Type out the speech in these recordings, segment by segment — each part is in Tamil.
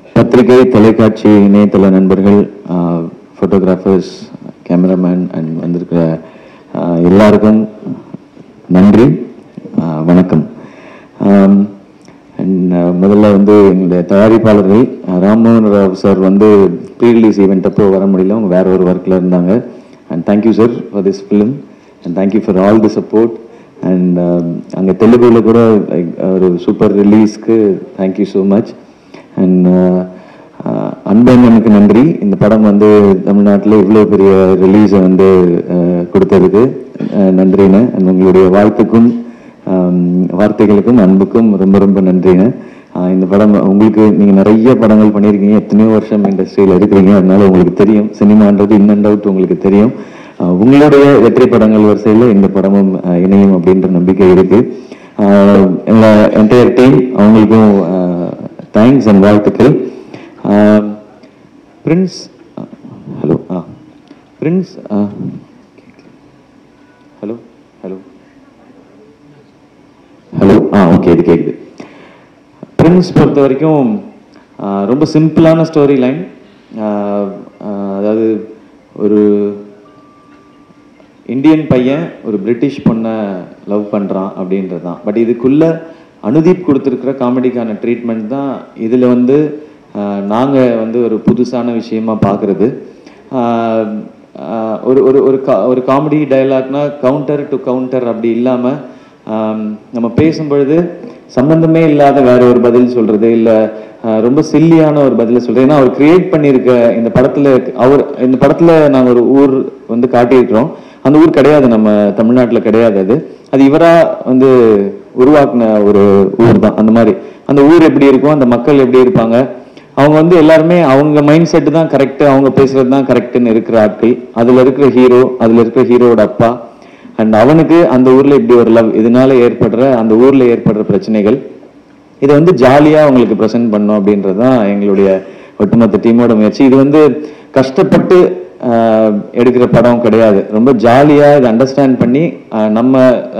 பத்திரிகை தொலைக்காட்சி இணையதள நண்பர்கள் ஃபோட்டோகிராஃபர்ஸ் கேமராமேன் அண்ட் வந்திருக்கிற ஆஹ், எல்லாருக்கும் நன்றி ஆஹ், வணக்கம் அண்ட் முதல்ல வந்து எங்களுடைய தயாரிப்பாளர்கள் ஆஹ், ராம்மோகன் ராவ் சார் வந்து ப்ரீ ரிலீஸ் ஈவெண்ட் அப்போ வர முடியல அவங்க வேற ஒரு ஒர்க்கில் இருந்தாங்க and thank you sir for this film and thank you for all the support and அங்கே தெலுங்குல கூட like, ஒரு சூப்பர் ரிலீஸ்க்கு தேங்க்யூ ஸோ மச் அண்ட் அன்பண்ணனுக்கு நன்றி இந்த படம் வந்து தமிழ்நாட்டில் இவ்வளோ பெரிய ரிலீஸை வந்து அஹ், கொடுத்ததுக்கு அஹ், நன்றிண்ணே அண்ட் உங்களுடைய வாழ்த்துக்கும் ஆம், வார்த்தைகளுக்கும் அன்புக்கும் ரொம்ப ரொம்ப நன்றிங்க ஆஹ் இந்த படம் உங்களுக்கு நீங்கள் நிறைய படங்கள் பண்ணியிருக்கீங்க எத்தனையோ வருஷம் இண்டஸ்ட்ரியில் இருக்கிறீங்க அதனால உங்களுக்கு தெரியும் சினிமான்றது இன் அண்ட் அவுட் உங்களுக்கு தெரியும் ஆஹ் உங்களுடைய வெற்றி படங்கள் வரிசையில் இந்த படமும் ஆஹ் இணையும் அப்படின்ற நம்பிக்கை இருக்கு என்டையர் டீம் அவங்களுக்கும் தேங்க்ஸ் அண்ட் வாழ்த்துக்கள் பிரின்ஸ் ஹலோ ஆ பிரின்ஸ் ஹலோ ஹலோ ஹலோ ஆ ஓகே இது கேக்குது பிரின்ஸ் பொறுத்த வரைக்கும் ஆ, ரொம்ப சிம்பிளான ஸ்டோரி லைன் அதாவது ஒரு இந்தியன் பையன் ஒரு பிரிட்டிஷ் பொண்ணை லவ் பண்ணுறான் அப்படின்றது தான் பட் இதுக்குள்ள அனுதீப் கொடுத்துருக்கிற காமெடிக்கான ட்ரீட்மெண்ட் தான் இதில் வந்து நாங்கள் வந்து ஒரு புதுசான விஷயமா பார்க்குறது ஒரு ஒரு ஒரு கா ஒரு காமெடி டயலாக்னா கவுண்டர் டு கவுண்டர் அப்படி இல்லாமல் நம்ம பேசும்பொழுது சம்பந்தமே இல்லாத வேற ஒரு பதில் சொல்றது இல்ல ஆஹ் ரொம்ப சில்லியான ஒரு பதில சொல்றது ஏன்னா அவர் கிரியேட் பண்ணியிருக்க இந்த படத்துல அவர் இந்த படத்துல நாங்க ஒரு ஊர் வந்து காட்டியிருக்கிறோம் அந்த ஊர் கிடையாது நம்ம தமிழ்நாட்டுல கிடையாது அது அது இவரா வந்து உருவாக்குன ஒரு ஊர் தான் அந்த மாதிரி அந்த ஊர் எப்படி இருக்கும் அந்த மக்கள் எப்படி இருப்பாங்க அவங்க வந்து எல்லாருமே அவங்க மைண்ட் செட் தான் கரெக்ட் அவங்க பேசுறது தான் கரெக்ட்னு இருக்கிற ஆட்கள் அதுல இருக்கிற ஹீரோ அதுல இருக்கிற ஹீரோவோட அப்பா அண்ட் அவனுக்கு அந்த ஊர்ல இப்படி ஒரு லவ் இதனால ஏற்படுற அந்த ஊர்ல ஏற்படுற பிரச்சனைகள் இதை வந்து ஜாலியா அவங்களுக்கு ப்ரெசென்ட் பண்ணோம் அப்படின்றது தான் எங்களுடைய ஒட்டுமொத்த டீமோட முயற்சி இது வந்து கஷ்டப்பட்டு ஆஹ், எடுக்கிற படம் கிடையாது ரொம்ப ஜாலியா இதை அண்டர்ஸ்டாண்ட் பண்ணி ஆஹ், நம்ம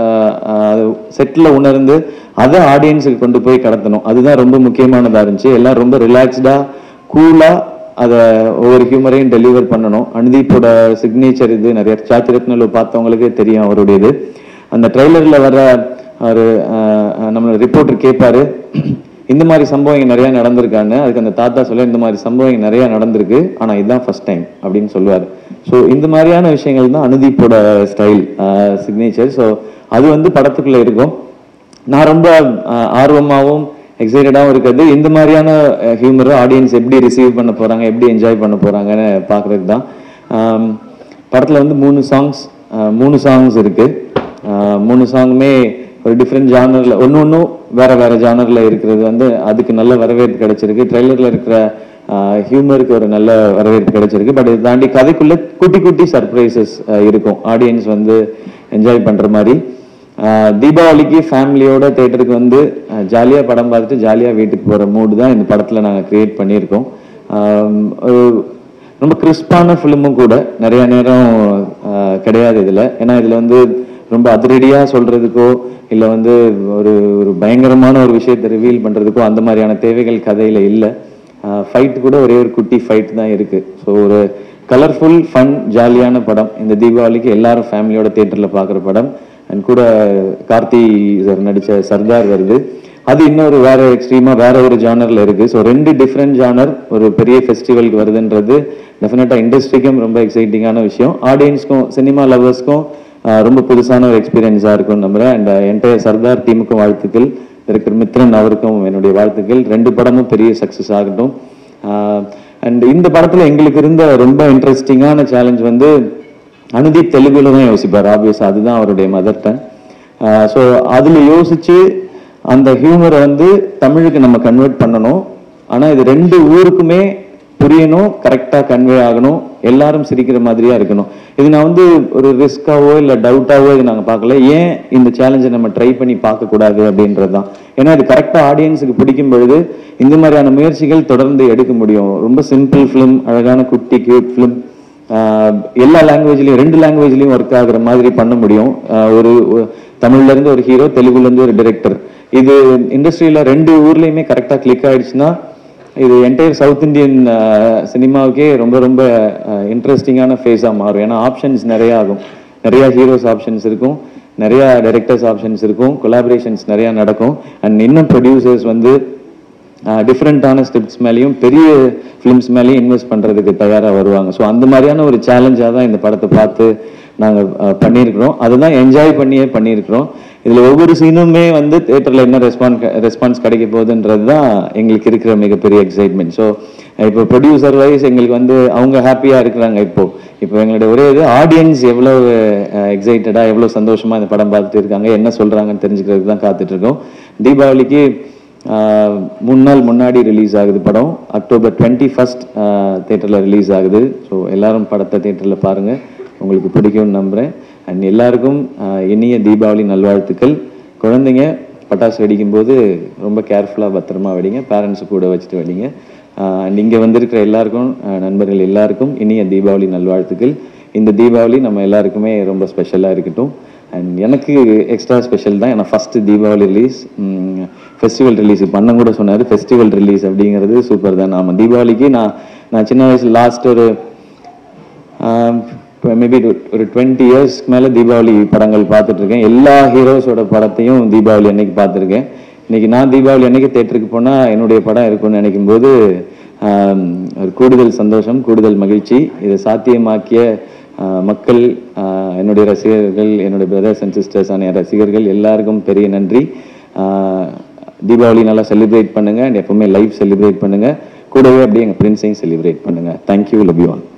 செட்டில் உணர்ந்து அதை ஆடியன்ஸுக்கு கொண்டு போய் கடத்தணும் அதுதான் ரொம்ப முக்கியமானதா இருந்துச்சு எல்லாம் ரொம்ப ரிலாக்ஸ்டா கூலா அதை ஒவ்வொரு ஹியூமரையும் டெலிவர் பண்ணணும் அனுதீப்போட சிக்னேச்சர் இது நிறைய சாத்திரத்னலு பார்த்தவங்களுக்கே தெரியும் அவருடைய இது அந்த ட்ரெய்லர்ல வர ஒரு நம்மளோட ரிப்போர்ட்டர் கேட்பாரு இந்த மாதிரி சம்பவம் இங்க நிறைய நடந்திருக்கான்னு அதுக்கு அந்த தாத்தா சொல்ல இந்த மாதிரி சம்பவம் இங்க நிறைய நடந்திருக்கு ஆனா இதுதான் ஃபர்ஸ்ட் டைம் அப்படின்னு சொல்லுவார் ஸோ இந்த மாதிரியான விஷயங்கள் தான் அனுதீப்போட ஸ்டைல் சிக்னேச்சர் ஸோ அது வந்து படத்துக்குள்ள இருக்கும் நான் ரொம்ப ஆஹ், ஆர்வமாவும் எக்ஸைட்டடாகவும் இருக்கிறது இந்த மாதிரியான ஹியூமரை ஆடியன்ஸ் எப்படி ரிசீவ் பண்ண போறாங்க எப்படி என்ஜாய் பண்ண போறாங்கன்னு பார்க்கறதுக்கு தான் ஆம், படத்துல வந்து மூணு சாங்ஸ் மூணு சாங்ஸ் இருக்கு ஆஹ், மூணு சாங்குமே ஒரு டிஃப்ரெண்ட் ஜானர்ல ஒன்று ஒன்றும் வேற வேற ஜானர்ல இருக்கிறது வந்து அதுக்கு நல்ல வரவேற்பு கிடைச்சிருக்கு ட்ரெய்லர்ல இருக்கிற ஹியூமருக்கு ஒரு நல்ல வரவேற்பு கிடைச்சிருக்கு பட் இதை தாண்டி கதைக்குள்ள குட்டி குட்டி சர்ப்ரைசஸ் இருக்கும் ஆடியன்ஸ் வந்து என்ஜாய் பண்ற மாதிரி ஆஹ் தீபாவளிக்கு ஃபேமிலியோட தேட்டருக்கு வந்து ஜாலியாக படம் பார்த்துட்டு ஜாலியாக வீட்டுக்கு போகிற மூடு தான் இந்த படத்தில் நாங்கள் கிரியேட் பண்ணியிருக்கோம் ஆம், ஒரு- ரொம்ப கிறிஸ்பான ஃபிலிமும் கூட நிறைய நேரம் ஆஹ், கிடையாது இதில் ஏன்னா இதில் வந்து ரொம்ப அதிரடியாக சொல்கிறதுக்கோ இல்லை வந்து ஒரு ஒரு பயங்கரமான ஒரு விஷயத்தை ரிவீல் பண்ணுறதுக்கோ அந்த மாதிரியான தேவைகள் கதையில் இல்லை ஃபைட் கூட ஒரே ஒரு குட்டி ஃபைட் தான் இருக்குது ஸோ ஒரு கலர்ஃபுல் ஃபன் ஜாலியான படம் இந்த தீபாவளிக்கு எல்லாரும் ஃபேமிலியோட தேட்டரில் பார்க்குற படம் அண்ட் கூட கார்த்தி சார் நடிச்ச சர்தார் வருது அது இன்னொரு வேற எக்ஸ்ட்ரீமா வேற ஒரு ஜானர்ல இருக்கு ஸோ ரெண்டு டிஃப்ரெண்ட் ஜானர் ஒரு பெரிய ஃபெஸ்டிவலுக்கு வருதுன்றது டெஃபினட்டா இண்டஸ்ட்ரிக்கும் ரொம்ப எக்ஸைட்டிங்கான விஷயம் ஆடியன்ஸ்க்கும் சினிமா லவர்ஸ்க்கும் ரொம்ப புதுசான ஒரு எக்ஸ்பீரியன்ஸாக இருக்கும்னு நம்புறேன் அண்ட் என்டையர் சர்தார் டீமுக்கும் வாழ்த்துக்கள் டைரக்டர் மித்ரன் அவருக்கும் என்னுடைய வாழ்த்துக்கள் ரெண்டு படமும் பெரிய சக்ஸஸ் ஆகட்டும் அண்ட் இந்த படத்துல எங்களுக்கு இருந்த ரொம்ப இன்ட்ரெஸ்டிங்கான சேலஞ்ச் வந்து அனுதீப் தெலுங்குல தான் யோசிப்பார் ஆப்வியஸ் அதுதான் அவருடைய மதர் டங் ஸோ அதில் யோசிச்சு அந்த ஹியூமரை வந்து தமிழுக்கு நம்ம கன்வெர்ட் பண்ணணும் ஆனால் இது ரெண்டு ஊருக்குமே புரியணும் கரெக்டாக கன்வே ஆகணும் எல்லாரும் சிரிக்கிற மாதிரியா இருக்கணும் இது நான் வந்து ஒரு ரிஸ்காவோ இல்லை டவுட்டாவோ இது நாங்கள் பார்க்கல ஏன் இந்த சேலஞ்சை நம்ம ட்ரை பண்ணி பார்க்கக்கூடாது அப்படின்றது தான் ஏன்னா இது கரெக்டாக ஆடியன்ஸுக்கு பிடிக்கும் பொழுது இந்த மாதிரியான முயற்சிகள் தொடர்ந்து எடுக்க முடியும் ரொம்ப சிம்பிள் ஃபிலிம் அழகான குட்டி கியூட் ஃபிலிம் ஆஹ் எல்லா லாங்குவேஜ்லயும் ரெண்டு லாங்குவேஜ்லயும் ஒர்க் ஆகுற மாதிரி பண்ண முடியும் ஆஹ் ஒரு ஒரு தமிழ்ல இருந்து ஒரு ஹீரோ தெலுங்குல இருந்து ஒரு டைரக்டர் இது இண்டஸ்ட்ரியில ரெண்டு ஊர்லயுமே கரெக்டா கிளிக் ஆயிடுச்சுன்னா இது என்டையர் சவுத் இந்தியன் சினிமாவுக்கே ரொம்ப ரொம்ப இன்ட்ரெஸ்டிங்கான ஃபேஸாக மாறும் ஏன்னா ஆப்ஷன்ஸ் நிறைய ஆகும் நிறைய ஹீரோஸ் ஆப்ஷன்ஸ் இருக்கும் நிறைய டைரக்டர்ஸ் ஆப்ஷன்ஸ் இருக்கும் கொலாபரேஷன்ஸ் நிறைய நடக்கும் அண்ட் இன்னும் ப்ரொடியூசர்ஸ் வந்து டிஃப்ரெண்ட்டான ஸ்கிரிப்ட்ஸ் மேலேயும் பெரிய ஃபிலிம்ஸ் மேலேயும் இன்வெஸ்ட் பண்ணுறதுக்கு தயாராக வருவாங்க ஸோ அந்த மாதிரியான ஒரு சேலஞ்சாக தான் இந்த படத்தை பார்த்து நாங்கள் பண்ணியிருக்கிறோம் அதுதான் என்ஜாய் பண்ணியே பண்ணியிருக்கிறோம் இதில் ஒவ்வொரு சீனுமே வந்து தேட்டரில் என்ன ரெஸ்பான்ஸ் ரெஸ்பான்ஸ் கிடைக்க போகுதுன்றது தான் எங்களுக்கு இருக்கிற மிகப்பெரிய எக்ஸைட்மெண்ட் ஸோ இப்போ ப்ரொடியூசர் வைஸ் எங்களுக்கு வந்து அவங்க ஹாப்பியாக இருக்கிறாங்க இப்போ இப்போ எங்களுடைய ஒரே இது ஆடியன்ஸ் எவ்வளோ எக்ஸைட்டடாக எவ்வளோ சந்தோஷமாக இந்த படம் பார்த்துட்டு இருக்காங்க என்ன சொல்கிறாங்கன்னு தெரிஞ்சுக்கிறதுக்கு தான் காத்துட்டு இருக்கோம் தீபாவளிக்கு ஆஹ், மூணு நாள் முன்னாடி ரிலீஸ் ஆகுது படம் அக்டோபர் டுவெண்ட்டி ஃபஸ்ட் தேட்டரில் ரிலீஸ் ஆகுது ஸோ எல்லாரும் படத்தை தேட்டரில் பாருங்கள் உங்களுக்கு பிடிக்கும்னு நம்புகிறேன் அண்ட் எல்லாருக்கும் ஆஹ், இனிய தீபாவளி நல்வாழ்த்துக்கள் குழந்தைங்க பட்டாசு வெடிக்கும்போது ரொம்ப கேர்ஃபுல்லாக பத்திரமா வெடிங்க பேரண்ட்ஸு கூட வச்சுட்டு வெடிங்க அண்ட் இங்கே வந்திருக்கிற எல்லாருக்கும் ஆஹ், நண்பர்கள் எல்லாருக்கும் இனிய தீபாவளி நல்வாழ்த்துக்கள் இந்த தீபாவளி நம்ம எல்லாருக்குமே ரொம்ப ஸ்பெஷலாக இருக்கட்டும் அண்ட் எனக்கு எக்ஸ்ட்ரா ஸ்பெஷல் தான் ஏன்னா first Deepavali release festival release பண்ண கூட சொன்னார் ஃபெஸ்டிவல் ரிலீஸ் அப்படிங்கிறது சூப்பர் தான் ஆமாம் தீபாவளிக்கு நான் நான் சின்ன வயசுல லாஸ்ட் ஒரு மேபி ஒரு டுவெண்ட்டி இயர்ஸ்க்கு மேலே தீபாவளி படங்கள் பார்த்துட்டு இருக்கேன் எல்லா ஹீரோஸோட படத்தையும் தீபாவளி அன்னைக்கு பார்த்துருக்கேன் இன்னைக்கு நான் தீபாவளி அன்னைக்கு தேட்டருக்கு போனால் என்னுடைய படம் இருக்கும்னு நினைக்கும் போது ஆம், ஒரு கூடுதல் சந்தோஷம் கூடுதல் மகிழ்ச்சி இதை சாத்தியமாக்கிய ஆஹ், மக்கள் ஆஹ், என்னுடைய ரசிகர்கள் என்னுடைய பிரதர்ஸ் அண்ட் சிஸ்டர்ஸ் ஆன ரசிகர்கள் எல்லாருக்கும் பெரிய நன்றி ஆஹ், தீபாவளி நல்லா செலிப்ரேட் பண்ணுங்க அண்ட் எப்பவுமே லைஃப் செலிப்ரேட் பண்ணுங்க கூடவே அப்படியே எங்கள் பிரின்ஸையும் செலிப்ரேட் பண்ணுங்க தேங்க்யூ லவ் யூ ஆல்